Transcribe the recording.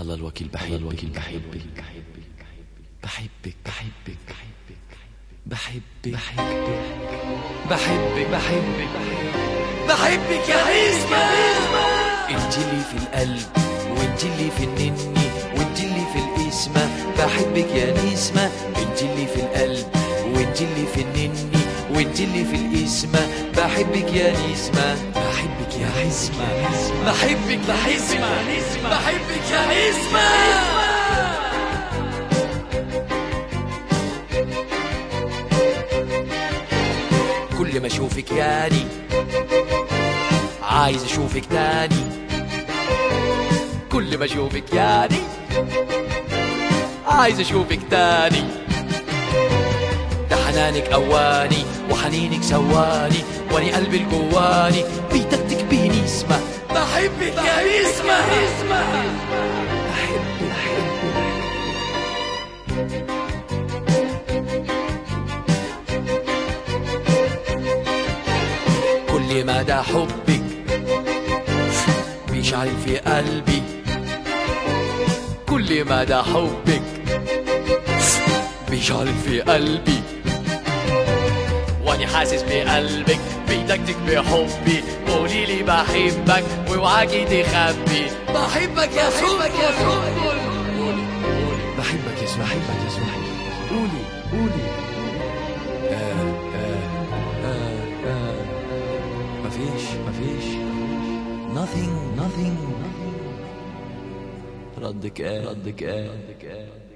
الله الوكيل بحبك الوكيل بحبك بحبك بحبك بحبك بحبك بحبك بحبك بحبك يا حزمة انت اللي في القلب وانت اللي في النني وانت اللي في الاسمة بحبك يا نسمة انت اللي في القلب وانت اللي في النني وانت اللي في الاسمة بحبك يا نسمة بحبك يا حزمة بحبك يا حزمة بحبك يا نسمة كل ما اشوفك ياني عايز اشوفك تاني كل ما اشوفك ياني عايز اشوفك تاني ده حنانك اواني وحنينك سواني واني قلبي الجواني بيدقدق بيه نسمة بحبك يا نسمة بحبك بحبك كل مدى حبك بيشعل في قلبي كل مدى حبك بيشعل في قلبي واني حاسس بقلبك بيدقدق بحبي قولي لي بحبك واوعاكي تخبي بحبك يا سنبل بحبك يا سنبل بحبك يا سنبل قولي قولي آه آه آه آه مفيش مفيش nothing nothing ردك ايه ردك ايه